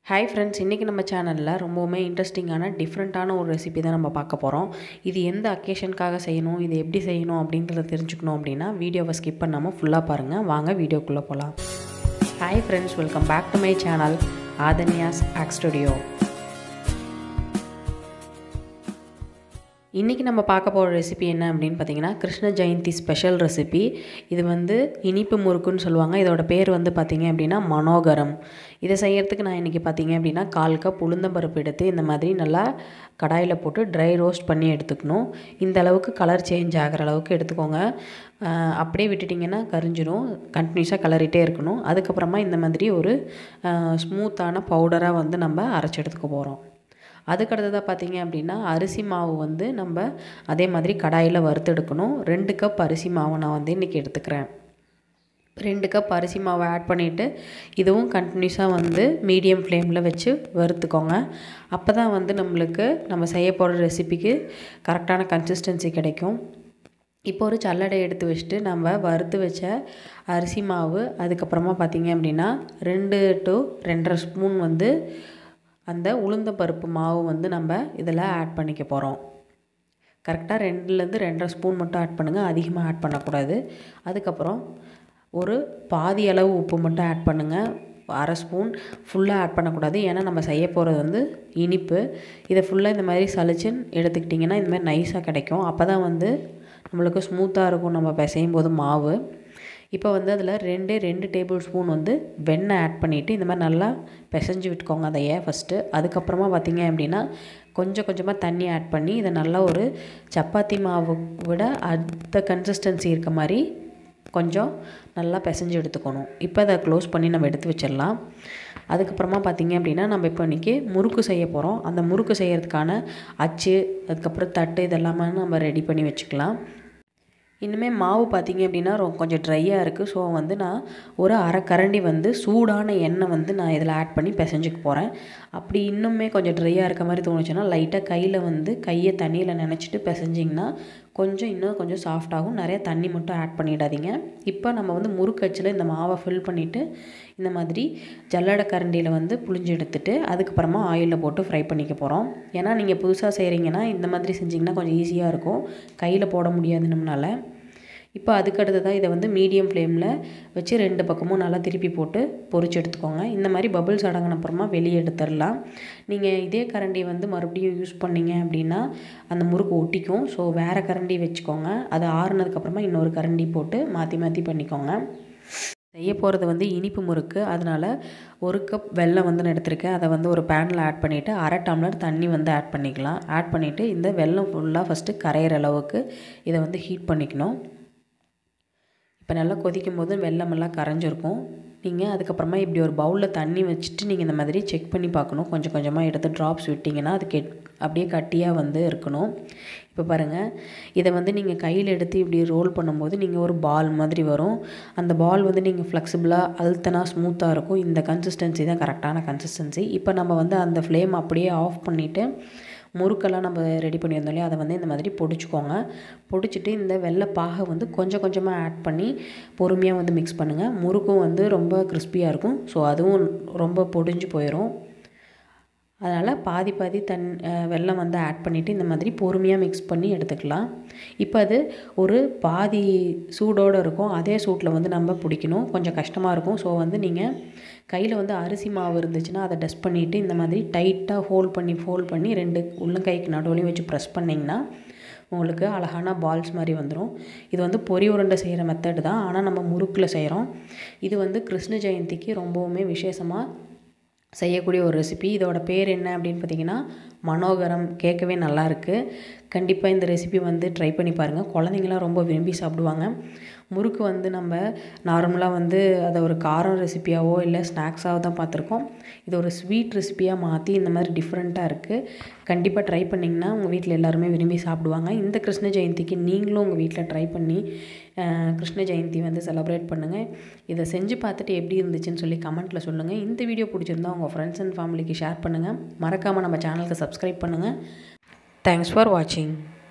hi friends இன்றைக்கி நம்ம சேனலில் ரொம்பவுமே இன்ட்ரெஸ்டிங்கான டிஃப்ரெண்ட்டான ஒரு ரெசிபி தான் நம்ம பார்க்க போகிறோம் இது எந்த அக்கேஷனுக்காக செய்யணும் இது எப்படி செய்யணும் அப்படின்றத தெரிஞ்சுக்கணும் அப்படின்னா வீடியோவை ஸ்கிப் பண்ணாமல் ஃபுல்லாக பாருங்கள் வாங்க வீடியோக்குள்ளே போகலாம் hi friends welcome back to my channel Aadhanya's ஆக் ஸ்டுடியோ இன்றைக்கி நம்ம பார்க்க போகிற ரெசிபி என்ன அப்படின்னு பார்த்தீங்கன்னா கிருஷ்ண ஜெயந்தி ஸ்பெஷல் ரெசிபி இது வந்து இனிப்பு முறுக்குன்னு சொல்லுவாங்க இதோட பேர் வந்து பார்த்திங்க அப்படின்னா மனோகரம் இதை செய்கிறதுக்கு நான் இன்றைக்கி பார்த்தீங்க அப்படின்னா கால் கப் உளுந்தம்பருப்பு எடுத்து இந்த மாதிரி நல்லா கடாயில் போட்டு ட்ரை ரோஸ்ட் பண்ணி எடுத்துக்கணும் இந்த அளவுக்கு கலர் சேஞ்ச் ஆகிற அளவுக்கு எடுத்துக்கோங்க அப்படியே விட்டுட்டிங்கன்னா கரிஞ்சிடும் கண்டினியூஸாக கலரிட்டே இருக்கணும் அதுக்கப்புறமா இந்த மாதிரி ஒரு ஸ்மூத்தான பவுடராக வந்து நம்ம அரைச்சி எடுத்துக்க போகிறோம் அதுக்கடுத்ததாக பார்த்தீங்க அப்படின்னா அரிசி மாவு வந்து நம்ம அதே மாதிரி கடாயில் வறுத்தெடுக்கணும் ரெண்டு கப் அரிசி மாவு நான் வந்து இன்றைக்கி எடுத்துக்கிறேன் ரெண்டு கப் அரிசி மாவை ஆட் பண்ணிவிட்டு இதுவும் கண்டினியூஸாக வந்து மீடியம் ஃப்ளேமில் வச்சு வறுத்துக்கோங்க அப்போ தான் வந்து நம்மளுக்கு நம்ம செய்ய போகிற ரெசிபிக்கு கரெக்டான கன்சிஸ்டன்சி கிடைக்கும் இப்போ ஒரு சல்லடை எடுத்து வச்சுட்டு நம்ம வறுத்து வச்ச அரிசி மாவு அதுக்கப்புறமா பார்த்திங்க அப்படின்னா ரெண்டு டு ரெண்டரை ஸ்பூன் வந்து அந்த உளுந்த பருப்பு மாவு வந்து நம்ம இதில் ஆட் பண்ணிக்க போகிறோம் கரெக்டாக ரெண்டுலேருந்து ரெண்டரை ஸ்பூன் மட்டும் ஆட் பண்ணுங்கள் அதிகமாக ஆட் பண்ணக்கூடாது அதுக்கப்புறம் ஒரு பாதி அளவு உப்பு மட்டும் ஆட் பண்ணுங்கள் அரை ஸ்பூன் ஃபுல்லாக ஆட் பண்ணக்கூடாது ஏன்னா நம்ம செய்ய போகிறது வந்து இனிப்பு இதை ஃபுல்லாக இந்த மாதிரி சளிச்சு எடுத்துக்கிட்டிங்கன்னா இந்த மாதிரி நைஸாக கிடைக்கும் அப்போ தான் வந்து நம்மளுக்கு ஸ்மூத்தாக இருக்கும் நம்ம பிசையும் போது மாவு இப்போ வந்து அதில் ரெண்டே ரெண்டு டேபிள் ஸ்பூன் வந்து வெண்ணெய் ஆட் பண்ணிவிட்டு இந்த மாதிரி நல்லா பிசைஞ்சு விட்டுக்கோங்க அதையே ஃபஸ்ட்டு அதுக்கப்புறமா பார்த்திங்க அப்படின்னா கொஞ்சம் கொஞ்சமாக தண்ணி ஆட் பண்ணி இதை நல்லா ஒரு சப்பாத்தி மாவு விட அடுத்த கன்சிஸ்டன்சி இருக்க மாதிரி கொஞ்சம் நல்லா பிசைஞ்சு எடுத்துக்கணும் இப்போ அதை க்ளோஸ் பண்ணி நம்ம எடுத்து வச்சிடலாம் அதுக்கப்புறமா பார்த்திங்க அப்படின்னா நம்ம இப்போ இன்றைக்கி முறுக்கு செய்ய போகிறோம் அந்த முறுக்கு செய்கிறதுக்கான அச்சு அதுக்கப்புறம் தட்டு இதெல்லாமே நம்ம ரெடி பண்ணி வச்சுக்கலாம் இன்னுமே மாவு பார்த்திங்க அப்படின்னா ரொம்ப கொஞ்சம் ட்ரையாக இருக்குது ஸோ வந்து நான் ஒரு அரை கரண்டி வந்து சூடான எண்ணெய் வந்து நான் இதில் ஆட் பண்ணி பிசைஞ்சுக்க போகிறேன் அப்படி இன்னுமே கொஞ்சம் ட்ரையாக இருக்க மாதிரி தோணுச்சுன்னா லைட்டாக கையில் வந்து கையை தண்ணியில் நினச்சிட்டு பிசைஞ்சிங்கன்னா கொஞ்சம் இன்னும் கொஞ்சம் சாஃப்டாகும் நிறைய தண்ணி மட்டும் ஆட் பண்ணிடாதீங்க இப்போ நம்ம வந்து முறுக்கச்சில் இந்த மாவை ஃபில் பண்ணிவிட்டு இந்த மாதிரி ஜல்லடை கரண்டியில் வந்து புளிஞ்சு எடுத்துட்டு அதுக்கப்புறமா ஆயிலில் போட்டு ஃப்ரை பண்ணிக்க போகிறோம் ஏன்னா நீங்கள் புதுசாக செய்கிறீங்கன்னா இந்த மாதிரி செஞ்சிங்கன்னா கொஞ்சம் ஈஸியாக இருக்கும் கையில் போட முடியாது நம்மளால் இப்போ அதுக்கடுத்ததாக இதை வந்து மீடியம் ஃப்ளேமில் வச்சு ரெண்டு பக்கமும் நல்லா திருப்பி போட்டு பொரிச்சு எடுத்துக்கோங்க இந்த மாதிரி பபுள்ஸ் அடங்கின அப்புறமா வெளியே எடுத்துடலாம் நீங்கள் இதே கரண்டி வந்து மறுபடியும் யூஸ் பண்ணிங்க அப்படின்னா அந்த முறுக்கு ஒட்டிக்கும் ஸோ வேறு கரண்டி வச்சுக்கோங்க அது ஆறுனதுக்கப்புறமா இன்னொரு கரண்டி போட்டு மாற்றி மாற்றி பண்ணிக்கோங்க செய்ய போகிறது வந்து இனிப்பு முறுக்கு அதனால் ஒரு கப் வெல்லம் வந்து நான் எடுத்திருக்கேன் அதை வந்து ஒரு பேனில் ஆட் பண்ணிவிட்டு அரை டம்ளர் தண்ணி வந்து ஆட் பண்ணிக்கலாம் ஆட் பண்ணிவிட்டு இந்த வெல்லம் ஃபுல்லாக ஃபஸ்ட்டு கரையிற அளவுக்கு இதை வந்து ஹீட் பண்ணிக்கணும் இப்போ நல்லா கொதிக்கும் போது வெள்ளமெல்லாம் கரைஞ்சிருக்கும் நீங்கள் அதுக்கப்புறமா இப்படி ஒரு பவுலில் தண்ணி வச்சுட்டு நீங்கள் இந்த மாதிரி செக் பண்ணி பார்க்கணும் கொஞ்சம் கொஞ்சமாக எடுத்து ட்ராப்ஸ் விட்டிங்கன்னா அது கெட் அப்படியே கட்டியாக வந்து இருக்கணும் இப்போ பாருங்கள் இதை வந்து நீங்கள் கையில் எடுத்து இப்படி ரோல் பண்ணும்போது நீங்கள் ஒரு பால் மாதிரி வரும் அந்த பால் வந்து நீங்கள் ஃப்ளெக்சிபிளாக அழுத்தனா ஸ்மூத்தாக இருக்கும் இந்த கன்சிஸ்டன்சி தான் கரெக்டான கன்சிஸ்டன்சி இப்போ நம்ம வந்து அந்த ஃப்ளேம் அப்படியே ஆஃப் பண்ணிவிட்டு முறுக்கெல்லாம் நம்ம ரெடி பண்ணியிருந்தோம் இல்லையா அதை வந்து இந்த மாதிரி பொடிச்சுக்கோங்க பொடிச்சிட்டு இந்த வெள்ளைப்பாகை வந்து கொஞ்சம் கொஞ்சமாக ஆட் பண்ணி பொறுமையாக வந்து மிக்ஸ் பண்ணுங்கள் முறுக்கும் வந்து ரொம்ப கிறிஸ்பியாக இருக்கும் ஸோ அதுவும் ரொம்ப பொடிஞ்சு போயிடும் அதனால் பாதி பாதி தன் வெல்லம் வந்து ஆட் பண்ணிவிட்டு இந்த மாதிரி பொறுமையாக மிக்ஸ் பண்ணி எடுத்துக்கலாம் இப்போ அது ஒரு பாதி சூடோடு இருக்கும் அதே சூட்டில் வந்து நம்ம பிடிக்கணும் கொஞ்சம் கஷ்டமாக இருக்கும் ஸோ வந்து நீங்கள் கையில் வந்து அரிசி மாவு இருந்துச்சுன்னா அதை டஸ்ட் பண்ணிவிட்டு இந்த மாதிரி டைட்டாக ஹோல்ட் பண்ணி ஃபோல்ட் பண்ணி ரெண்டு உள்ளங்கைக்கு நடுவுலையும் வச்சு ப்ரெஸ் பண்ணிங்கன்னா உங்களுக்கு அழகான பால்ஸ் மாதிரி வந்துடும் இது வந்து பொரி உருண்டை செய்கிற மெத்தடு தான் ஆனால் நம்ம முறுக்கில் செய்கிறோம் இது வந்து கிருஷ்ண ஜெயந்திக்கு ரொம்பவுமே விசேஷமாக செய்யக்கூடிய ஒரு ரெசிபி இதோட பேர் என்ன அப்படின்னு பார்த்தீங்கன்னா மனோகரம் கேட்கவே நல்லாயிருக்கு கண்டிப்பாக இந்த ரெசிபி வந்து ட்ரை பண்ணி பாருங்கள் குழந்தைங்களாம் ரொம்ப விரும்பி சாப்பிடுவாங்க முறுக்கு வந்து நம்ம நார்மலாக வந்து அதை ஒரு காரம் ரெசிப்பியாவோ இல்லை ஸ்நாக்ஸாவோ தான் பார்த்துருக்கோம் இது ஒரு ஸ்வீட் ரெசிப்பியாக மாற்றி இந்த மாதிரி டிஃப்ரெண்ட்டாக இருக்குது கண்டிப்பாக ட்ரை பண்ணிங்கன்னா உங்கள் வீட்டில் எல்லாருமே விரும்பி சாப்பிடுவாங்க இந்த கிருஷ்ண ஜெயந்திக்கு நீங்களும் உங்கள் வீட்டில் ட்ரை பண்ணி கிருஷ்ண ஜெயந்தி வந்து செலிப்ரேட் பண்ணுங்கள் இதை செஞ்சு பார்த்துட்டு எப்படி இருந்துச்சுன்னு சொல்லி கமெண்ட்டில் சொல்லுங்கள் இந்த வீடியோ பிடிச்சிருந்தா உங்கள் ஃப்ரெண்ட்ஸ் அண்ட் ஃபேமிலிக்கு ஷேர் பண்ணுங்கள் மறக்காமல் நம்ம சேனலுக்கு சப்ஸ்கிரைப் பண்ணுங்கள் தேங்க்ஸ் ஃபார் வாட்சிங்